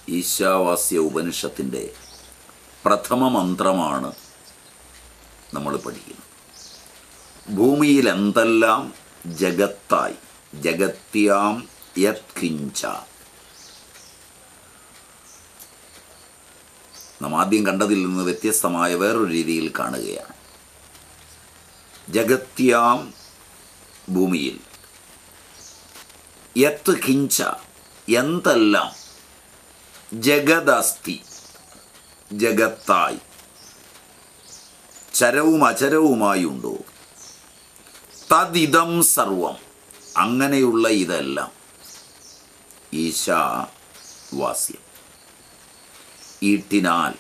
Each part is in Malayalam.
ഈശാവാസ്യ ഉപനിഷത്തിൻ്റെ പ്രഥമ മന്ത്രമാണ് നമ്മൾ പഠിക്കുന്നത് ഭൂമിയിൽ എന്തെല്ലാം ജഗത്തായി ജഗത്യാം യത്കിഞ്ച നാം ആദ്യം കണ്ടതിൽ നിന്ന് വ്യത്യസ്തമായ വേറൊരു രീതിയിൽ കാണുകയാണ് ജഗത്യാം ഭൂമിയിൽ യത്ത് കിഞ്ച എന്തെല്ലാം ജഗദസ്തി ജഗത്തായി ചരവും അചരവുമായുണ്ടോ തദിതം സർവം അങ്ങനെയുള്ള ഇതെല്ലാം ഈശാവാസ്യം ഈട്ടിനാൽ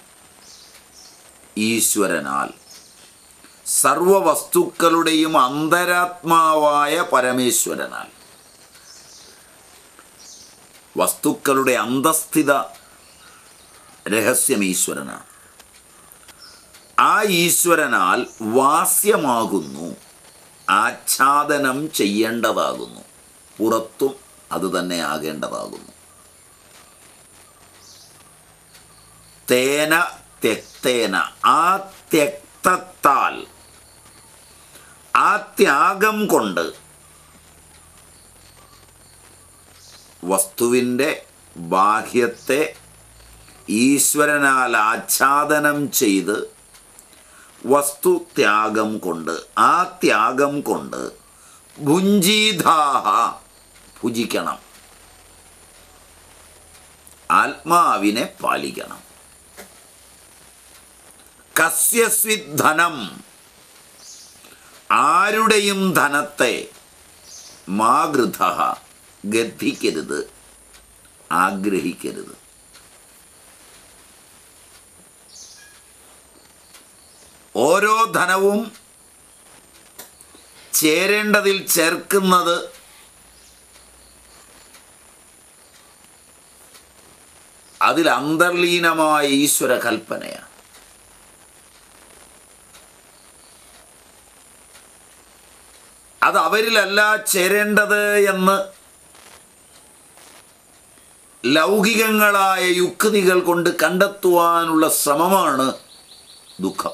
ഈശ്വരനാൽ സർവവസ്തുക്കളുടെയും അന്തരാത്മാവായ പരമേശ്വരനാൽ വസ്തുക്കളുടെ അന്തസ്ഥിത രഹസ്യം ഈശ്വരനാണ് ആ ഈശ്വരനാൽ വാസ്യമാകുന്നു ആച്ഛാദനം ചെയ്യേണ്ടതാകുന്നു പുറത്തും അത് തന്നെ ആകേണ്ടതാകുന്നു തേന തെക്തേന ആ തെക്തത്താൽ ആ ത്യാഗം കൊണ്ട് വസ്തുവിൻ്റെ ബാഹ്യത്തെ ഈശ്വരനാൽ ആച്ഛാദനം ചെയ്ത് വസ്തു ത്യാഗം കൊണ്ട് ആ ത്യാഗം കൊണ്ട് ഭുഞ്ചീധാഹ ഭുജിക്കണം ആത്മാവിനെ പാലിക്കണം കസ്യസ്വിത് ധനം ആരുടെയും ധനത്തെ മാഗൃധ ഗദ്ധിക്കരുത് ആഗ്രഹിക്കരുത് ഓരോ ധനവും ചേരേണ്ടതിൽ ചേർക്കുന്നത് അതിൽ അന്തർലീനമായ ഈശ്വര കൽപ്പനയാണ് അത് അവരിലല്ല ചേരേണ്ടത് എന്ന് ലൗകികങ്ങളായ യുക്തികൾ കൊണ്ട് കണ്ടെത്തുവാനുള്ള ശ്രമമാണ് ദുഃഖം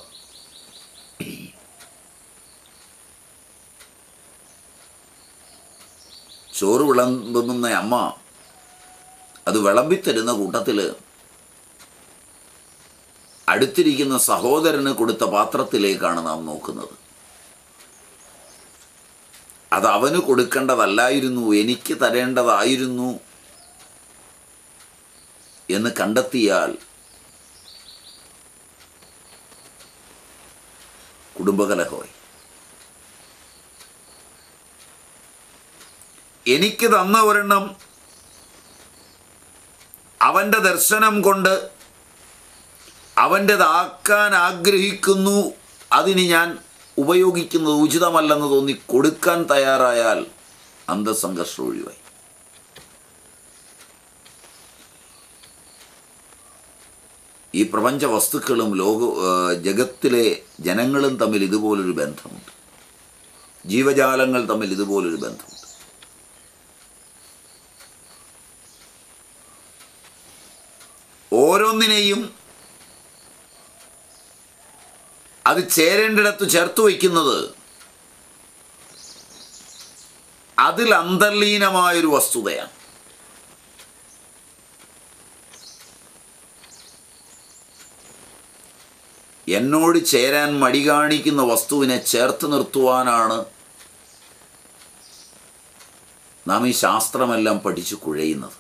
ചോറ് വിളമ്പുന്ന അമ്മ അത് വിളമ്പിത്തരുന്ന കൂട്ടത്തിൽ അടുത്തിരിക്കുന്ന സഹോദരന് കൊടുത്ത പാത്രത്തിലേക്കാണ് നാം നോക്കുന്നത് അത് അവന് കൊടുക്കേണ്ടതല്ലായിരുന്നു എനിക്ക് തരേണ്ടതായിരുന്നു എന്ന് കണ്ടെത്തിയാൽ കുടുംബകലഹമായി എനിക്ക് തന്ന ഒരെണ്ണം അവൻ്റെ ദർശനം കൊണ്ട് അവൻ്റെതാക്കാൻ ആഗ്രഹിക്കുന്നു അതിന് ഞാൻ ഉപയോഗിക്കുന്നത് ഉചിതമല്ലെന്ന് തോന്നി കൊടുക്കാൻ തയ്യാറായാൽ അന്തസംഘർഷം ഒഴിവായി ഈ പ്രപഞ്ച വസ്തുക്കളും ലോക ആ, ജഗത്തിലെ ജനങ്ങളും തമ്മിൽ ഇതുപോലൊരു ബന്ധമുണ്ട് ജീവജാലങ്ങൾ തമ്മിൽ ഇതുപോലൊരു ബന്ധമുണ്ട് ഓരോന്നിനെയും അത് ചേരേണ്ടിടത്ത് ചേർത്ത് വയ്ക്കുന്നത് അതിൽ അന്തർലീനമായൊരു വസ്തുതയാണ് എന്നോട് ചേരാൻ മടി കാണിക്കുന്ന വസ്തുവിനെ ചേർത്ത് നിർത്തുവാനാണ് നാം ഈ ശാസ്ത്രമെല്ലാം പഠിച്ചു കുഴയുന്നത്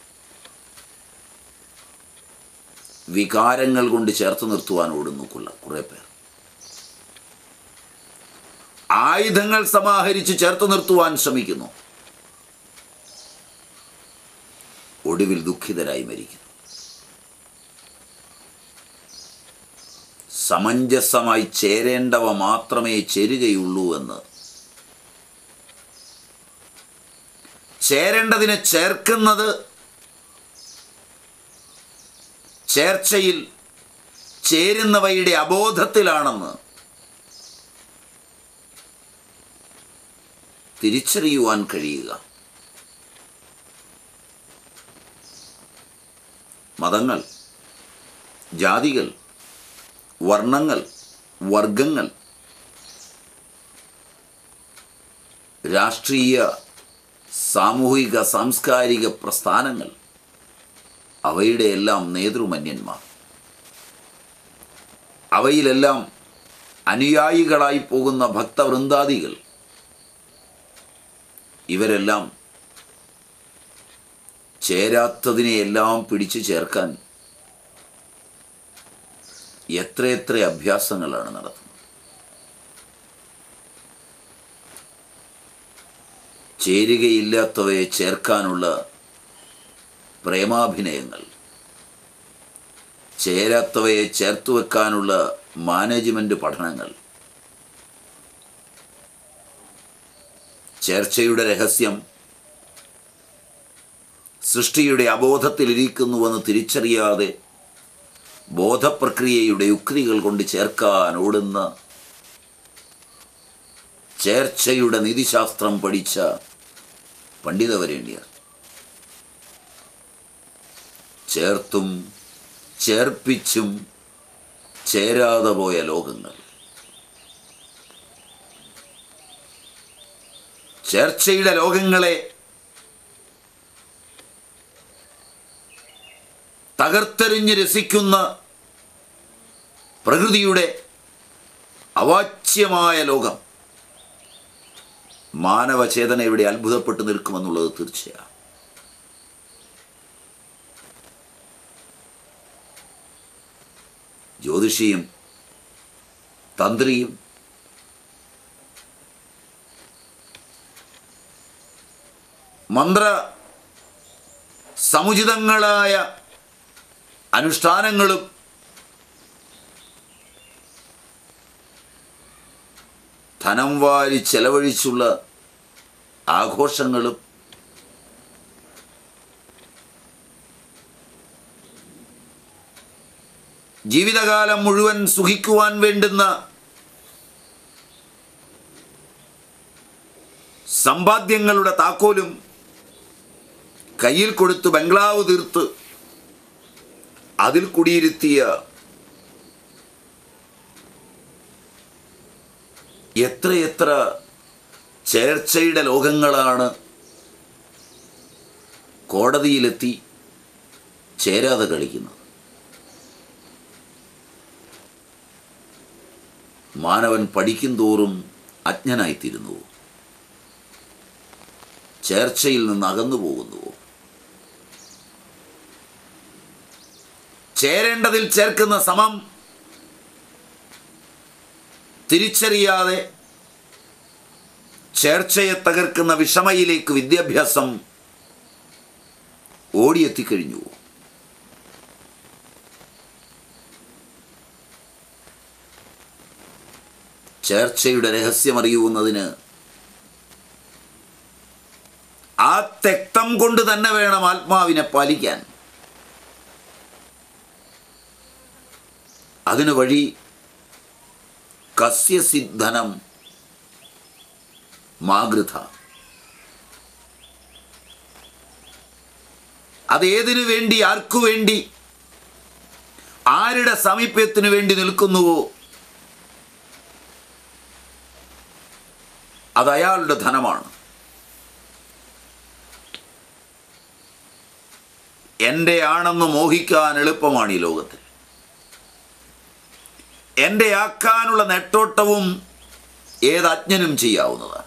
വികാരങ്ങൾ കൊണ്ട് ചേർത്ത് നിർത്തുവാൻ ഓടുന്നു കുള്ള കുറേ പേർ ആയുധങ്ങൾ സമാഹരിച്ച് ചേർത്ത് നിർത്തുവാൻ ശ്രമിക്കുന്നു ഒടുവിൽ ദുഃഖിതരായി മരിക്കുന്നു സമഞ്ജസമായി ചേരേണ്ടവ മാത്രമേ ചേരുകയുള്ളൂ എന്ന് ചേരേണ്ടതിനെ ചേർക്കുന്നത് ചേർച്ചയിൽ ചേരുന്നവയുടെ അബോധത്തിലാണെന്ന് തിരിച്ചറിയുവാൻ കഴിയുക മതങ്ങൾ ജാതികൾ വർണ്ണങ്ങൾ വർഗങ്ങൾ രാഷ്ട്രീയ സാമൂഹിക സാംസ്കാരിക പ്രസ്ഥാനങ്ങൾ അവയുടെ എല്ലാം നേതൃമന്യന്മാർ അവയിലെല്ലാം അനുയായികളായി പോകുന്ന ഭക്തവൃന്ദാദികൾ ഇവരെല്ലാം ചേരാത്തതിനെയെല്ലാം പിടിച്ചു ചേർക്കാൻ എത്രയെത്ര അഭ്യാസങ്ങളാണ് നടത്തുന്നത് ചേരുകയില്ലാത്തവയെ ചേർക്കാനുള്ള പ്രേമാഭിനയങ്ങൾ ചേരാത്തവയെ ചേർത്ത് വെക്കാനുള്ള മാനേജ്മെന്റ് പഠനങ്ങൾ ചേർച്ചയുടെ രഹസ്യം സൃഷ്ടിയുടെ അബോധത്തിലിരിക്കുന്നുവെന്ന് തിരിച്ചറിയാതെ ബോധപ്രക്രിയയുടെ യുക്തികൾ കൊണ്ട് ചേർക്കാൻ ഓടുന്ന ചേർച്ചയുടെ നീതിശാസ്ത്രം പഠിച്ച പണ്ഡിതവരേണ്യർ ചേർത്തും ചേർപ്പിച്ചും ചേരാതെ പോയ ലോകങ്ങൾ ചേർച്ചയുടെ ലോകങ്ങളെ തകർത്തെറിഞ്ഞ് രസിക്കുന്ന പ്രകൃതിയുടെ അവാച്യമായ ലോകം മാനവചേതന ഇവിടെ അത്ഭുതപ്പെട്ടു നിൽക്കുമെന്നുള്ളത് തീർച്ചയാണ് ജ്യോതിഷിയും തന്ത്രിയും മന്ത്ര സമുചിതങ്ങളായ അനുഷ്ഠാനങ്ങളും ധനം വാരി ചെലവഴിച്ചുള്ള ആഘോഷങ്ങളും ജീവിതകാലം മുഴുവൻ സുഖിക്കുവാൻ വേണ്ടുന്ന സമ്പാദ്യങ്ങളുടെ താക്കോലും കയ്യിൽ കൊടുത്ത് ബംഗ്ലാവ് തീർത്ത് അതിൽ കുടിയിരുത്തിയ എത്രയെത്ര ചേർച്ചയുടെ ലോകങ്ങളാണ് കോടതിയിലെത്തി ചേരാതെ കളിക്കുന്നത് മാനവൻ പഠിക്കും തോറും അജ്ഞനായിത്തീരുന്നു ചേർച്ചയിൽ നിന്ന് അകന്നു പോകുന്നു ചേരേണ്ടതിൽ ചേർക്കുന്ന സമം തിരിച്ചറിയാതെ ചേർച്ചയെ തകർക്കുന്ന വിഷമയിലേക്ക് വിദ്യാഭ്യാസം ഓടിയെത്തിക്കഴിഞ്ഞു ചേർച്ചയുടെ രഹസ്യം അറിയുന്നതിന് ആ തെക്തം കൊണ്ട് തന്നെ വേണം ആത്മാവിനെ പാലിക്കാൻ അതിനു വഴി കസ്യസിദ്ധനം മാഗൃത അതേതിനു വേണ്ടി ആർക്കു വേണ്ടി ആരുടെ സമീപ്യത്തിനു വേണ്ടി നിൽക്കുന്നുവോ അത് അയാളുടെ ധനമാണ് എൻ്റെ ആണെന്ന് മോഹിക്കാൻ എളുപ്പമാണ് ഈ ലോകത്തിൽ എൻ്റെ ആക്കാനുള്ള നെട്ടോട്ടവും ഏത് അജ്ഞനും ചെയ്യാവുന്നതാണ്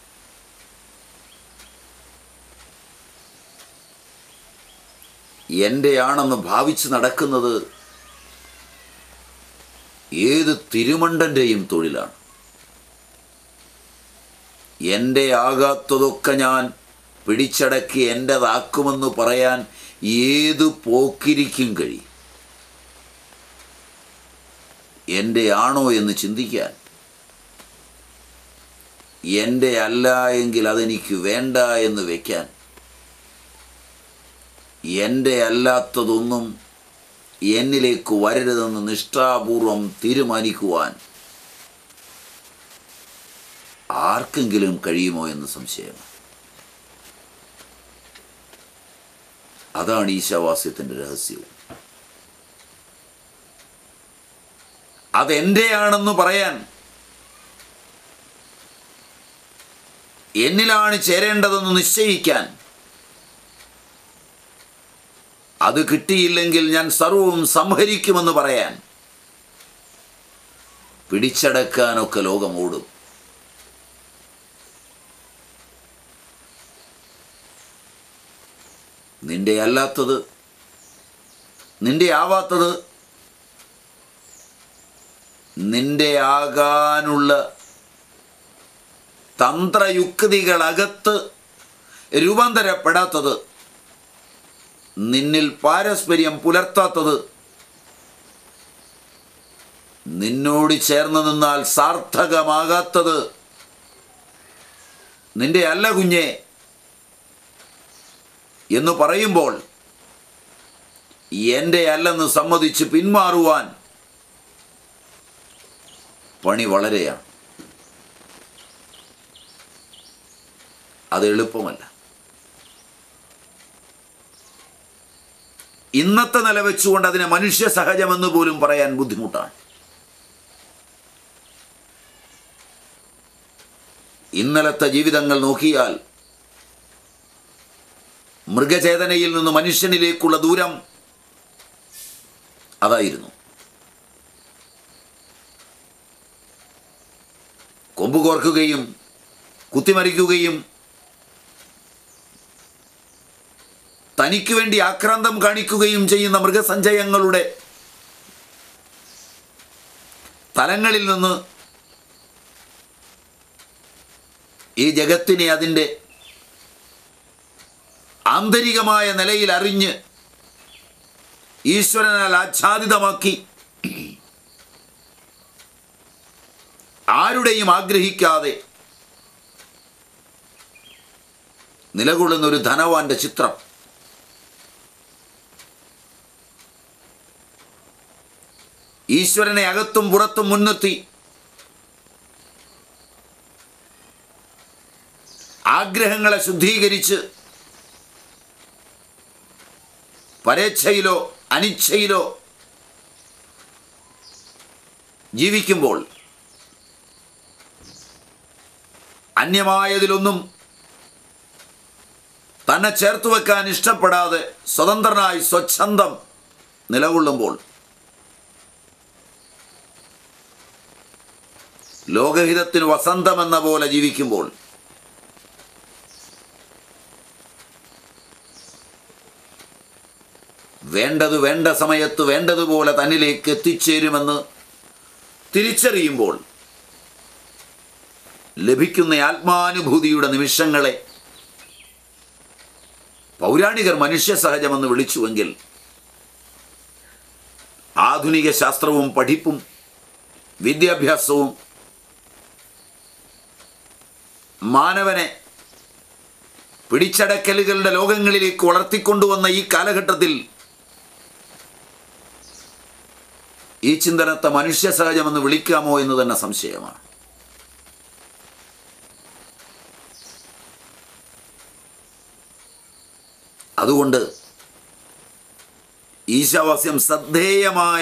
എൻ്റെ ആണെന്ന് ഭാവിച്ച് നടക്കുന്നത് ഏത് തിരുമണ്ടൻ്റെയും തൊഴിലാണ് എൻ്റെ ആകാത്തതൊക്കെ ഞാൻ പിടിച്ചടക്കി എൻ്റെതാക്കുമെന്ന് പറയാൻ ഏത് പോക്കിരിക്കും കഴിയും എൻ്റെ ആണോ എന്ന് ചിന്തിക്കാൻ എൻ്റെ അല്ല എങ്കിൽ അതെനിക്ക് വേണ്ട എന്ന് വയ്ക്കാൻ എൻ്റെ അല്ലാത്തതൊന്നും എന്നിലേക്ക് വരരുതെന്ന് നിഷ്ഠാപൂർവം തീരുമാനിക്കുവാൻ ആർക്കെങ്കിലും കഴിയുമോ എന്ന് സംശയം അതാണ് ഈശാവാസ്യത്തിൻ്റെ രഹസ്യവും അതെൻ്റെയാണെന്ന് പറയാൻ എന്നിലാണ് ചേരേണ്ടതെന്ന് നിശ്ചയിക്കാൻ അത് കിട്ടിയില്ലെങ്കിൽ ഞാൻ സർവവും സംഹരിക്കുമെന്ന് പറയാൻ പിടിച്ചടക്കാനൊക്കെ ലോകം ഓടും നിന്റെ അല്ലാത്തത് നിന്റെ ആവാത്തത് നിന്റെ ആകാനുള്ള തന്ത്രയുക്തികളകത്ത് രൂപാന്തരപ്പെടാത്തത് നിന്നിൽ പാരസ്പര്യം പുലർത്താത്തത് നിന്നോട് ചേർന്ന് നിന്നാൽ സാർത്ഥകമാകാത്തത് നിന്റെ അല്ല കുഞ്ഞെ എന്ന് പറയുമ്പോൾ എൻ്റെ അല്ലെന്ന് സമ്മതിച്ച് പിന്മാറുവാൻ പണി വളരെയാണ് അത് എളുപ്പമല്ല ഇന്നത്തെ നില വെച്ചുകൊണ്ട് അതിനെ മനുഷ്യ സഹജമെന്ന് പോലും പറയാൻ ബുദ്ധിമുട്ടാണ് ഇന്നലത്തെ ജീവിതങ്ങൾ നോക്കിയാൽ മൃഗചേതനയിൽ നിന്ന് മനുഷ്യനിലേക്കുള്ള ദൂരം അതായിരുന്നു കൊമ്പ് കോർക്കുകയും കുത്തിമറിക്കുകയും തനിക്ക് വേണ്ടി ആക്രാന്തം കാണിക്കുകയും ചെയ്യുന്ന മൃഗസഞ്ചയങ്ങളുടെ തലങ്ങളിൽ നിന്ന് ഈ ജഗത്തിനെ അതിൻ്റെ ആന്തരികമായ നിലയിൽ അറിഞ്ഞ് ഈശ്വരനാൽ ആച്ഛാദിതമാക്കി ആരുടെയും ആഗ്രഹിക്കാതെ നിലകൊള്ളുന്ന ഒരു ധനവാന്റെ ചിത്രം ഈശ്വരനെ അകത്തും പുറത്തും മുൻനിർത്തി ആഗ്രഹങ്ങളെ ശുദ്ധീകരിച്ച് പരേച്ഛയിലോ അനിച്ഛയിലോ ജീവിക്കുമ്പോൾ അന്യമായതിലൊന്നും തന്നെ ചേർത്ത് വെക്കാൻ ഇഷ്ടപ്പെടാതെ സ്വതന്ത്രനായി സ്വച്ഛന്തം നിലകൊള്ളുമ്പോൾ ലോകഹിതത്തിന് വസന്തമെന്ന പോലെ ജീവിക്കുമ്പോൾ വേണ്ടത് വേണ്ട സമയത്ത് വേണ്ടതുപോലെ തന്നിലേക്ക് എത്തിച്ചേരുമെന്ന് തിരിച്ചറിയുമ്പോൾ ലഭിക്കുന്ന ആത്മാനുഭൂതിയുടെ നിമിഷങ്ങളെ പൗരാണികർ മനുഷ്യ സഹജമെന്ന് വിളിച്ചുവെങ്കിൽ ആധുനിക ശാസ്ത്രവും പഠിപ്പും വിദ്യാഭ്യാസവും മാനവനെ പിടിച്ചടക്കലുകളുടെ ലോകങ്ങളിലേക്ക് വളർത്തിക്കൊണ്ടുവന്ന ഈ കാലഘട്ടത്തിൽ ഈ ചിന്തനത്തെ മനുഷ്യ സഹജമെന്ന് വിളിക്കാമോ എന്ന് തന്നെ സംശയമാണ് അതുകൊണ്ട് ഈശാവാസ്യം ശ്രദ്ധേയമായ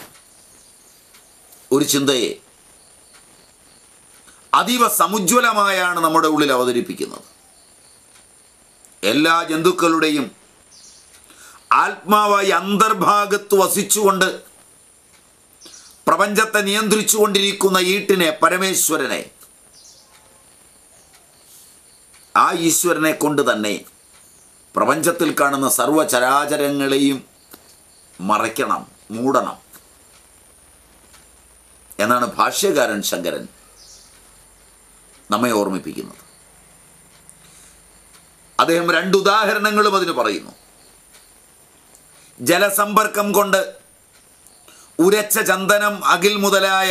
ഒരു ചിന്തയെ അതീവ സമുജ്വലമായാണ് നമ്മുടെ ഉള്ളിൽ അവതരിപ്പിക്കുന്നത് എല്ലാ ജന്തുക്കളുടെയും ആത്മാവായി അന്തർഭാഗത്ത് വസിച്ചുകൊണ്ട് പ്രപഞ്ചത്തെ നിയന്ത്രിച്ചുകൊണ്ടിരിക്കുന്ന ഈട്ടിനെ പരമേശ്വരനെ ആ ഈശ്വരനെ കൊണ്ട് തന്നെ പ്രപഞ്ചത്തിൽ കാണുന്ന സർവചരാചരങ്ങളെയും മറയ്ക്കണം മൂടണം എന്നാണ് ഭാഷ്യകാരൻ ശങ്കരൻ നമ്മെ ഓർമ്മിപ്പിക്കുന്നത് അദ്ദേഹം രണ്ട് ഉദാഹരണങ്ങളും അതിന് പറയുന്നു ജലസമ്പർക്കം കൊണ്ട് ഉരച്ച ചന്ദനം അകിൽ മുതലായ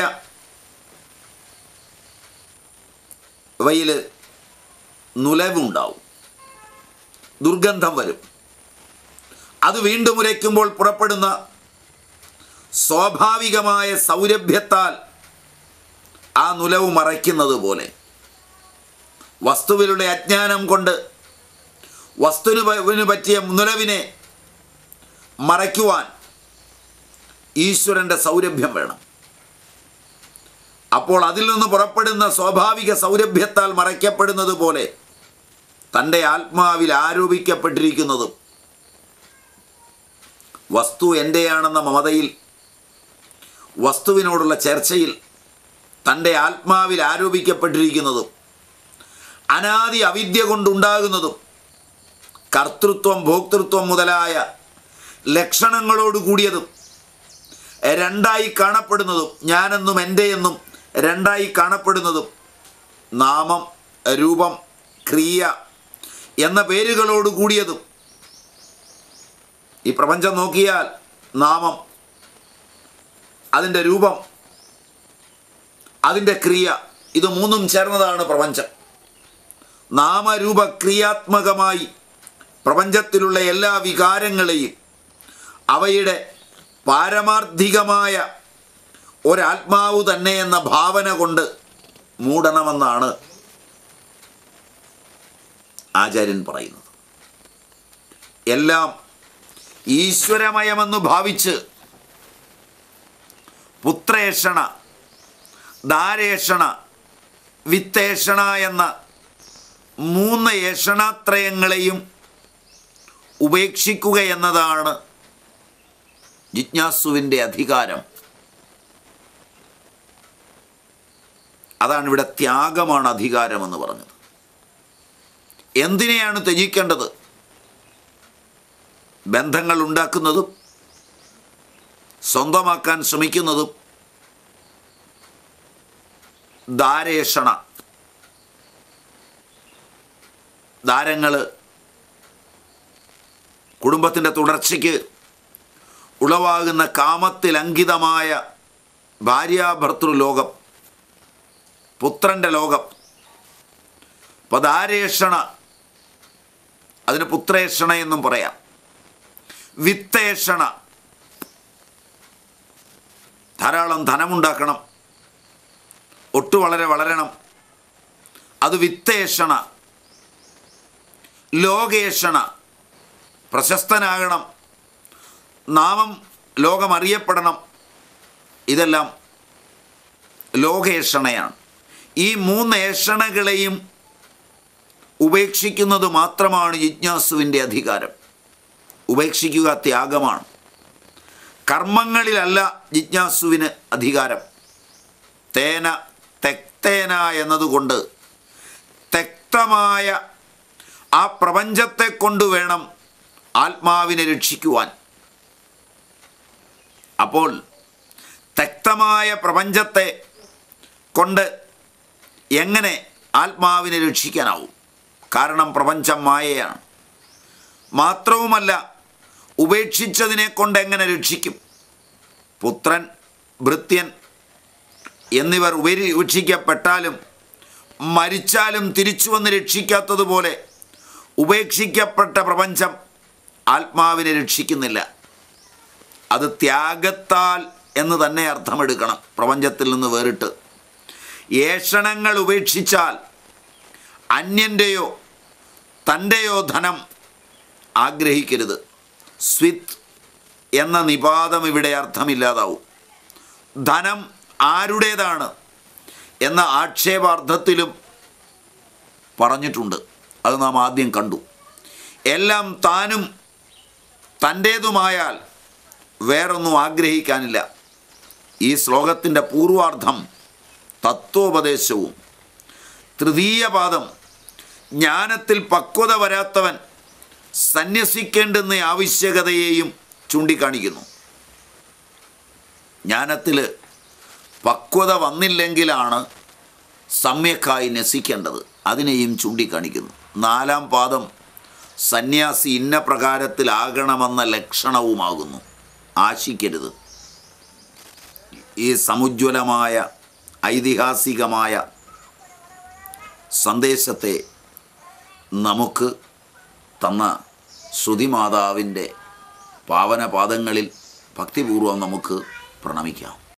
വയിൽ നുലവുണ്ടാവും ദുർഗന്ധം വരും അത് വീണ്ടും ഉരയ്ക്കുമ്പോൾ പുറപ്പെടുന്ന സ്വാഭാവികമായ സൗരഭ്യത്താൽ ആ നുലവ് മറയ്ക്കുന്നത് പോലെ വസ്തുവിലുള്ള അജ്ഞാനം കൊണ്ട് വസ്തുവിന് പറ്റിയ നുലവിനെ മറയ്ക്കുവാൻ ഈശ്വരൻ്റെ സൗരഭ്യം വേണം അപ്പോൾ അതിൽ നിന്ന് പുറപ്പെടുന്ന സ്വാഭാവിക സൗരഭ്യത്താൽ മറയ്ക്കപ്പെടുന്നത് പോലെ തൻ്റെ ആത്മാവിൽ ആരോപിക്കപ്പെട്ടിരിക്കുന്നതും വസ്തു എൻ്റെയാണെന്ന മമതയിൽ വസ്തുവിനോടുള്ള ചർച്ചയിൽ തൻ്റെ ആത്മാവിൽ ആരോപിക്കപ്പെട്ടിരിക്കുന്നതും അനാദി അവിദ്യ കൊണ്ടുണ്ടാകുന്നതും കർത്തൃത്വം ഭോക്തൃത്വം മുതലായ ലക്ഷണങ്ങളോട് കൂടിയതും രണ്ടായി കാണപ്പെടുന്നതും ഞാനെന്നും എൻ്റെ എന്നും രണ്ടായി കാണപ്പെടുന്നതും നാമം രൂപം ക്രിയ എന്ന പേരുകളോട് കൂടിയതും ഈ പ്രപഞ്ചം നോക്കിയാൽ നാമം അതിൻ്റെ രൂപം അതിൻ്റെ ക്രിയ ഇത് മൂന്നും ചേർന്നതാണ് പ്രപഞ്ചം നാമരൂപ ക്രിയാത്മകമായി പ്രപഞ്ചത്തിലുള്ള എല്ലാ വികാരങ്ങളെയും അവയുടെ പാരമാർത്ഥികമായ ഒരാത്മാവ് തന്നെ എന്ന ഭാവന കൊണ്ട് മൂടണമെന്നാണ് ആചാര്യൻ പറയുന്നത് എല്ലാം ഈശ്വരമയമെന്ന് ഭാവിച്ച് പുത്രേഷണ ദാരേഷണ വിത്തേഷണ എന്ന മൂന്ന് ഏഷണാത്രയങ്ങളെയും ഉപേക്ഷിക്കുക എന്നതാണ് ജിജ്ഞാസുവിൻ്റെ അധികാരം അതാണ് ഇവിടെ ത്യാഗമാണ് അധികാരമെന്ന് പറഞ്ഞത് എന്തിനെയാണ് ത്യജിക്കേണ്ടത് ബന്ധങ്ങൾ ഉണ്ടാക്കുന്നതും സ്വന്തമാക്കാൻ ശ്രമിക്കുന്നതും ദാരേഷണ ദാരങ്ങൾ കുടുംബത്തിൻ്റെ തുടർച്ചയ്ക്ക് ഉളവാകുന്ന കാമത്തിൽ അങ്കിതമായ ഭാര്യാഭർത്തൃ ലോകം പുത്രൻ്റെ ലോകം അപ്പോൾ ദാരേഷണ അതിന് പുത്രേഷണ എന്നും പറയാം വിത്തേഷണ ധാരാളം ധനമുണ്ടാക്കണം ഒട്ടു വളരെ വളരണം അത് വിത്തേഷണ ലോകേഷണ പ്രശസ്തനാകണം നാമം ലോകമറിയപ്പെടണം ഇതെല്ലാം ലോകേഷണയാണ് ഈ മൂന്ന് ഏഷണകളെയും ഉപേക്ഷിക്കുന്നത് മാത്രമാണ് ജിജ്ഞാസുവിൻ്റെ അധികാരം ഉപേക്ഷിക്കുക ത്യാഗമാണ് കർമ്മങ്ങളിലല്ല ജിജ്ഞാസുവിന് അധികാരം തേന തെക്തേന എന്നതുകൊണ്ട് തെക്തമായ ആ പ്രപഞ്ചത്തെ കൊണ്ട് വേണം ആത്മാവിനെ രക്ഷിക്കുവാൻ അപ്പോൾ തെക്തമായ പ്രപഞ്ചത്തെ കൊണ്ട് എങ്ങനെ ആത്മാവിനെ രക്ഷിക്കാനാവും കാരണം പ്രപഞ്ചം മായയാണ് മാത്രവുമല്ല ഉപേക്ഷിച്ചതിനെ കൊണ്ട് എങ്ങനെ രക്ഷിക്കും പുത്രൻ ഭൃത്യൻ എന്നിവർ ഉപേക്ഷിക്കപ്പെട്ടാലും മരിച്ചാലും തിരിച്ചു വന്ന് രക്ഷിക്കാത്തതുപോലെ ഉപേക്ഷിക്കപ്പെട്ട പ്രപഞ്ചം ആത്മാവിനെ രക്ഷിക്കുന്നില്ല അത് ത്യാഗത്താൽ എന്ന് തന്നെ അർത്ഥമെടുക്കണം പ്രപഞ്ചത്തിൽ നിന്ന് വേറിട്ട് ഏഷണങ്ങൾ ഉപേക്ഷിച്ചാൽ അന്യൻ്റെയോ തൻ്റെയോ ധനം ആഗ്രഹിക്കരുത് സ്വിത്ത് എന്ന നിപാതം ഇവിടെ അർത്ഥമില്ലാതാവും ധനം ആരുടേതാണ് എന്ന ആക്ഷേപാർത്ഥത്തിലും പറഞ്ഞിട്ടുണ്ട് അത് നാം ആദ്യം കണ്ടു എല്ലാം താനും തൻ്റേതുമായാൽ വേറൊന്നും ആഗ്രഹിക്കാനില്ല ഈ ശ്ലോകത്തിൻ്റെ പൂർവാർത്ഥം തത്വോപദേശവും തൃതീയ പാദം ജ്ഞാനത്തിൽ പക്വത വരാത്തവൻ സന്യസിക്കേണ്ടുന്ന ആവശ്യകതയെയും ചൂണ്ടിക്കാണിക്കുന്നു ജ്ഞാനത്തിൽ പക്വത വന്നില്ലെങ്കിലാണ് സമ്യക്കായി നസിക്കേണ്ടത് അതിനെയും ചൂണ്ടിക്കാണിക്കുന്നു നാലാം പാദം സന്യാസി ഇന്ന പ്രകാരത്തിലാകണമെന്ന ലക്ഷണവുമാകുന്നു ആശിക്കരുത് ഈ സമുജ്വലമായ ഐതിഹാസികമായ സന്ദേശത്തെ നമുക്ക് തന്ന ശ്രുതിമാതാവിൻ്റെ പാവനപാദങ്ങളിൽ ഭക്തിപൂർവം നമുക്ക് പ്രണമിക്കാം